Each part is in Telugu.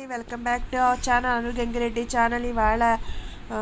welcome back to our channel Anu Gangireddy channel ఇవాళ ఆ,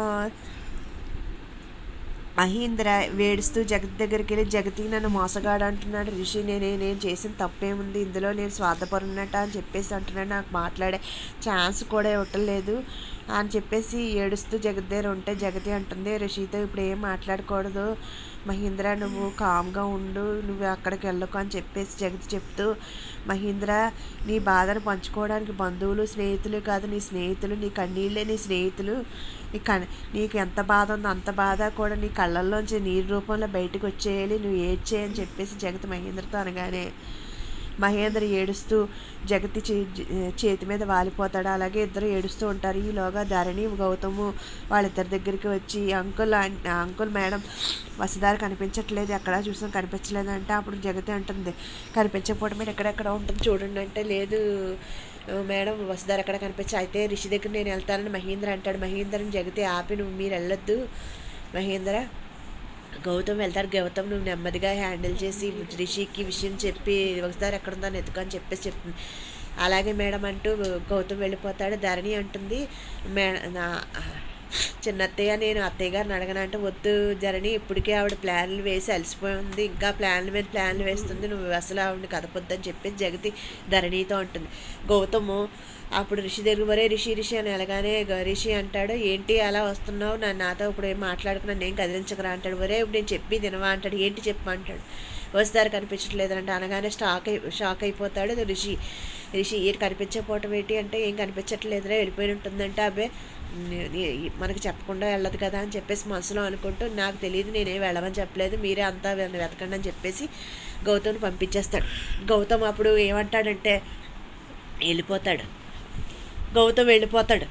మహీంద్ర వేడుస్తూ జగత్ దగ్గరికి వెళ్ళి జగతి నన్ను మోసగాడు అంటున్నాడు రిషి నేను నేను చేసిన తప్పేముంది ఇందులో నేను స్వార్థపరున్నట్ట అని చెప్పేసి అంటున్నాడు నాకు మాట్లాడే ఛాన్స్ కూడా ఇవ్వట్లేదు అని చెప్పేసి ఏడుస్తూ జగత్ దగ్గర ఉంటే జగతి అంటుంది రిషితో ఇప్పుడు ఏం మాట్లాడకూడదు మహీంద్ర నువ్వు కామ్గా ఉండు నువ్వు అక్కడికి వెళ్ళకు అని చెప్పేసి జగతి చెప్తూ మహీంద్ర నీ బాధను పంచుకోవడానికి బంధువులు స్నేహితులు కాదు నీ స్నేహితులు నీ కన్నీళ్ళే నీ స్నేహితులు నీ కన్ నీకు ఎంత బాధ ఉందో అంత బాధ కూడా నీ కళ్ళల్లోంచి నీరు రూపంలో బయటకు వచ్చేయాలి నువ్వు ఏడ్చేయని చెప్పేసి జగతి మహేంద్రతో అనగానే మహేంద్ర ఏడుస్తూ జగతి చే- చేతి మీద వాలిపోతాడు అలాగే ఇద్దరు ఏడుస్తూ ఉంటారు ఈలోగా ధరణి గౌతము వాళ్ళిద్దరి దగ్గరికి వచ్చి అంకుల్ అన్- అంకుల్ మేడం వసదారి కనిపించట్లేదు ఎక్కడా చూసాం కనిపించలేదు అంటే అప్పుడు జగతి అంటుంది కనిపించకపోవడం మీరు ఎక్కడెక్కడ ఉంటుంది చూడండి అంటే లేదు "ఆ, మేడం వసదారి ఎక్కడ కనిపించ అయితే రిషి దగ్గర నేను వెళ్తానని మహేంద్ర అంటాడు మహేంద్రని జగతి ఆపి నువ్వు మీరు వెళ్ళొద్దు మహేంద్ర గౌతమ్ వెళ్తారు గౌతమ్ నువ్వు నెమ్మదిగా హ్యాండిల్ చేసి రిషికి విషయం చెప్పి ఒకసారి ఎక్కడ ఉందో ఎత్తుకు అని చెప్పేసి చెప్తుంది అలాగే మేడం అంటూ గౌతమ్ వెళ్ళిపోతాడు ధరణి అంటుంది మే నా చిన్నత్తయ్య నేను అత్తయ్య గారిని అడగనంటే వద్దు ధరణి ఇప్పటికే ఆవిడ ప్లాన్లు వేసి అలసిపోయి ఉంది ఇంకా ప్లాన్ల మీద ప్లాన్లు వేస్తుంది నువ్వు అసలు ఆవిడని కదపొద్దని చెప్పేసి జగతి ధరణితో ఉంటుంది గౌతము అప్పుడు రిషి దగ్గర వరే రిషి రిషి అని అనగానే గ- రిషి అంటాడు ఏంటి అలా వస్తున్నావు నా నాతో ఇప్పుడు ఏం మాట్లాడుకున్నా నేను కదిలించకరా అంటాడు ఒరే ఇప్పుడు నేను చెప్పి తినవా అంటాడు ఏంటి చెప్పు అంటాడు వస్తారు కనిపించట్లేదు అంటే అనగానే స్టాక్ అయి షాక్ అయిపోతాడు రిషి రిషి ఏంటి కనిపించకపోవటం ఏంటి అంటే ఏం కనిపించట్లేదురా వెళ్ళిపోయి ఉంటుందంటే అబ్బే నే- నే- మనకి చెప్పకుండా వెళ్ళదు కదా అని చెప్పేసి మనసులో అనుకుంటూ నాకు తెలియదు నేనేం వెళ్ళమని చెప్పలేదు మీరే అంతా వె- వెతకండి అని చెప్పేసి గౌతమ్ని పంపించేస్తాడు గౌతమ్ అప్పుడు ఏమంటాడంటే వెళ్ళిపోతాడు గౌతమ్ వెళ్ళిపోతాడు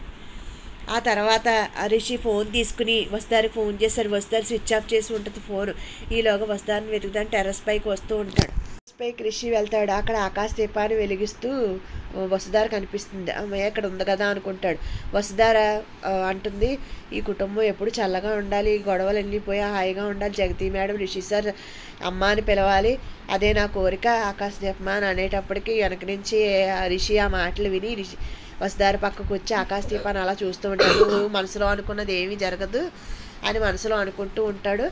ఆ తర్వాత ఆ రిషి ఫోన్ తీసుకుని వస్తారు ఫోన్ చేస్తారు వస్తారు స్విచ్ ఆఫ్ చేసి ఉంటుంది ఫోన్ ఈలోగా వస్తారని వెతుకుతాను టెర్రస్ పైకి వస్తూ ఉంటాడు టెర్రస్ పైకి రిషి వెళ్తాడు అక్కడ ఆకాశ దీపాన్ని వెలిగిస్తూ వసుధార కనిపిస్తుంది అమ్మయ్య ఇక్కడ ఉంది కదా అనుకుంటాడు వసుధార ఆ, అంటుంది ఈ కుటుంబం ఎప్పుడు చల్లగా ఉండాలి ఈ గొడవలు వెళ్ళిపోయి హాయిగా ఉండాలి జగతి మేడం రిషి సార్ అమ్మ అని పిలవాలి అదే నా కోరిక ఆకాశ దీపమ అని అనేటప్పటికి వెనక నుంచి ఆ రిషి ఆ మాటలు విని రిషి వసుదారి పక్కకు వచ్చి ఆకాశ దీపాన్ని అలా చూస్తూ ఉంటాడు నువ్వు మనసులో అనుకున్నది ఏమీ జరగదు అని మనసులో అనుకుంటూ ఉంటాడు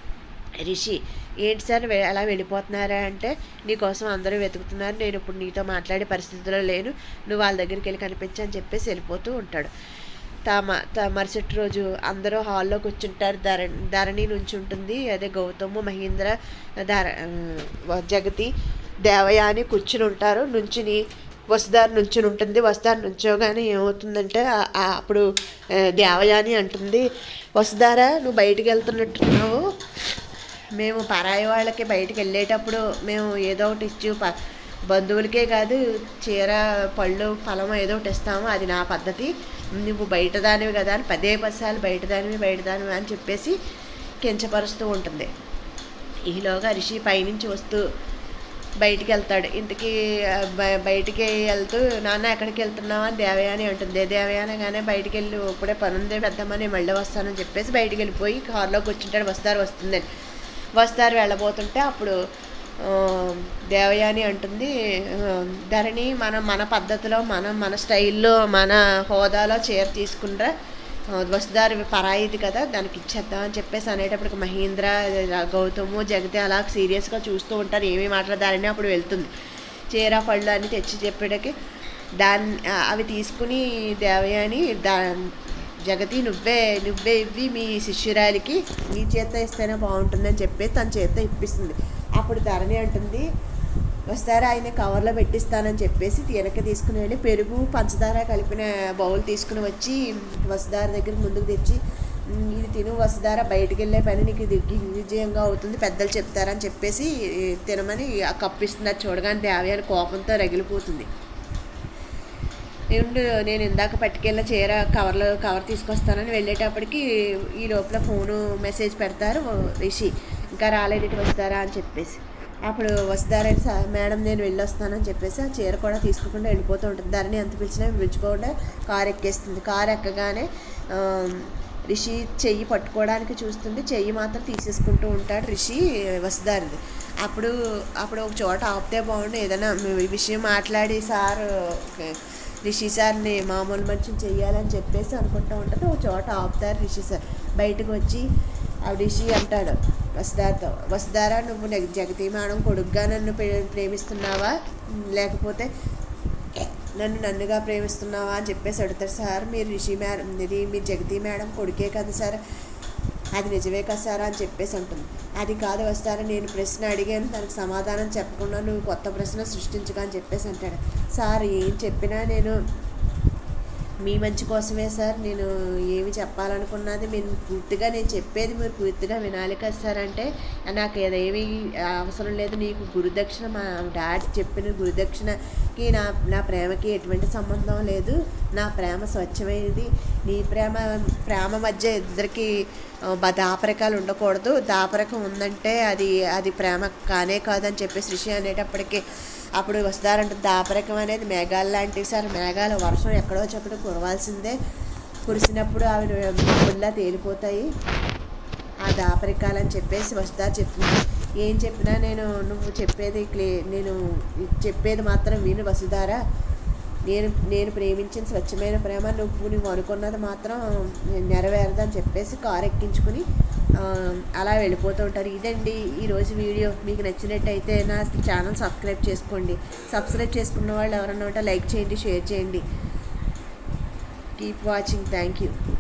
రిషి ఏంటి సార్ వె- అలా వెళ్ళిపోతున్నారా అంటే నీకోసం అందరూ వెతుకుతున్నారు నేను ఇప్పుడు నీతో మాట్లాడే పరిస్థితిలో లేను నువ్వు వాళ్ళ దగ్గరికి వెళ్ళి కనిపించు అని చెప్పేసి వెళ్ళిపోతూ ఉంటాడు తమ త మరుసటి రోజు అందరూ హాల్లో కూర్చుంటారు ధర ధరణి నుంచి ఉంటుంది అదే గౌతము మహేంద్ర ధర ఆ, జగతి దేవయాని కూర్చుని ఉంటారు నుంచుని వసుదారు నుంచుని ఉంటుంది వసుదారు నుంచోగానే ఏమవుతుందంటే ఆ- ఆ అప్పుడు ఆ, దేవయాని అంటుంది వసుదారా నువ్వు బయటికి వెళ్తున్నట్టున్నావు మేము పరాయి వాళ్ళకి బయటికి వెళ్ళేటప్పుడు మేము ఏదో ఒకటి ఇచ్చి ప బంధువులకే కాదు చీర పళ్ళు ఫలం ఏదో ఒకటి ఇస్తాము అది నా పద్ధతి నువ్వు బయట దానివి కదా అని పదే పదిసార్లు బయట దానివి బయట దానివి అని చెప్పేసి కించపరుస్తూ ఉంటుంది ఈలోగా రిషి పైనుంచి వస్తూ బయటికి వెళ్తాడు ఇంతకీ ఆ, బయ- బయటికి వెళ్తూ నాన్న ఎక్కడికి వెళ్తున్నావా అని దేవయాని అంటుంది దేవయాని కానీ బయటికి వెళ్ళి ఇప్పుడే పని ఉంది పెద్దమ్మని మళ్ళీ వస్తానని చెప్పేసి బయటికి వెళ్ళిపోయి కారులోకి వచ్చింటాడు వస్తారు వస్తుందని వస్తారు వెళ్ళబోతుంటే అప్పుడు ఆ, దేవయాని అంటుంది ఆ, ధరణి మనం మన పద్ధతిలో మనం మన స్టైల్లో మన హోదాలో చీర తీసుకుండ్రా ఆ, వసుదారి పరాయిది కదా దానికి ఇచ్చేద్దాం అని చెప్పేసి అనేటప్పటికి మహేంద్ర గౌతము జగతి అలా సీరియస్గా చూస్తూ ఉంటారు ఏమీ మాట్లాడారని అప్పుడు వెళ్తుంది చీర పళ్ళు అని తెచ్చి చెప్పేటకి దాన్ని ఆ, అవి తీసుకుని దేవయాని దా జగతి నువ్వే నువ్వే ఇవ్వి మీ శిష్యురాలికి నీ చేత ఇస్తేనే బాగుంటుందని చెప్పేసి తన చేత ఇప్పిస్తుంది అప్పుడు ధరణి అంటుంది వస్తారా ఆయన కవర్లో పెట్టిస్తానని చెప్పేసి వెనక్కి తీసుకుని వెళ్ళి పెరుగు పంచదార కలిపిన బౌల్ తీసుకుని వచ్చి వసుదార దగ్గర ముందుకు తెచ్చి "ఉమ్, ఇది తిను వసుదార బయటికి వెళ్ళే పని నీకు ఇది విజయంగా అవుతుంది పెద్దలు చెప్తారని చెప్పేసి తినమని ఆ కప్పు ఇస్తున్నారు చూడగానే దేవయాని కోపంతో రగిలిపోతుంది నేను నేను ఇందాక పట్టుకెళ్ళిన చీర కవర్లో కవర్ తీసుకొస్తానని వెళ్ళేటప్పటికి ఈ లోపల ఫోను మెసేజ్ పెడతారు రిషి ఇంకా రాలేదు ఇటు వస్తారా అని చెప్పేసి అప్పుడు వస్తారని సా మేడం నేను వెళ్ళొస్తానని చెప్పేసి ఆ చీర కూడా తీసుకోకుండా వెళ్ళిపోతూ ఉంటుంది దాన్ని ఎంత పిలిచినా పిలుచుకోకుండా కారు ఎక్కేస్తుంది కారు ఎక్కగానే ఆ, రిషి చెయ్యి పట్టుకోవడానికి చూస్తుంది చెయ్యి మాత్రం తీసేసుకుంటూ ఉంటాడు రిషి వసుదారిది అప్పుడు అప్పుడు ఒక చోట ఆపితే బాగుండు ఏదైనా ఈ విషయం మాట్లాడి సార్ రిషి సార్ని మామూలు మనిషిని చెయ్యాలని చెప్పేసి అనుకుంటూ ఉంటుంది ఒక చోట ఆపుతారు రిషి సార్ బయటకు వచ్చి ఆ రిషి అంటాడు వసుధారతో వసుధారా నువ్వు నె- జగతి మేడం కొడుగ్గా నన్ను ప్రే- ప్రేమిస్తున్నావా లేకపోతే నన్ను నన్నుగా ప్రేమిస్తున్నావా అని చెప్పేసి అడుగుతారు సార్ మీరు రిషి మేడం ఇది మీరు జగతి మేడం కొడుకే కదా సార్ అది నిజమే కదా సార్ అని చెప్పేసి ఉంటుంది అది కాదు వస్తారా నేను ప్రశ్న అడిగాను దానికి సమాధానం చెప్పకుండా నువ్వు కొత్త ప్రశ్న సృష్టించుగా అని చెప్పేసి అంటాడు సార్ ఏం చెప్పినా నేను మీ మంచి కోసమే సార్ నేను ఏమి చెప్పాలనుకున్నది మీరు పూర్తిగా నేను చెప్పేది మీరు పూర్తిగా వినాలి కదా సార్ అంటే నాకు ఏదేమీ అవసరం లేదు నీకు గురుదక్షిణ మా డాడీ చెప్పిన గురుదక్షిణకి నా నా ప్రేమకి ఎటువంటి సంబంధం లేదు నా ప్రేమ స్వచ్ఛమైనది నీ ప్రేమ ప్రేమ మధ్య ఇద్దరికి ఆ, బ- దాపరికాలు ఉండకూడదు దాపరికం ఉందంటే అది అది ప్రేమ కానే కాదని చెప్పేసి ఋషి అనేటప్పటికి అప్పుడు వస్తారంటే దాపరికం అనేది మేఘాలు లాంటివి సార్ మేఘాలు వర్షం ఎక్కడో చప్పుడు కురవాల్సిందే కురిసినప్పుడు అవి ముల్లా తేలిపోతాయి ఆ దాపరికాలని చెప్పేసి వస్తా చెప్తుంది ఏం చెప్పినా నేను నువ్వు చెప్పేది క్లే నేను చెప్పేది మాత్రం విను వసుధారా నేను నేను ప్రేమించిన స్వచ్ఛమైన ప్రేమ నువ్వు నువ్వు అనుకున్నది మాత్రం నెరవేరదని చెప్పేసి కారు ఎక్కించుకుని ఆ, అలా వెళ్ళిపోతూ ఉంటారు ఇదండి ఈరోజు వీడియో మీకు నచ్చినట్టయితే నా ఛానల్ సబ్స్క్రైబ్ చేసుకోండి సబ్స్క్రైబ్ చేసుకున్న వాళ్ళు ఎవరన్నా ఉంటే లైక్ చేయండి షేర్ చేయండి కీప్ వాచింగ్ థ్యాంక్ యూ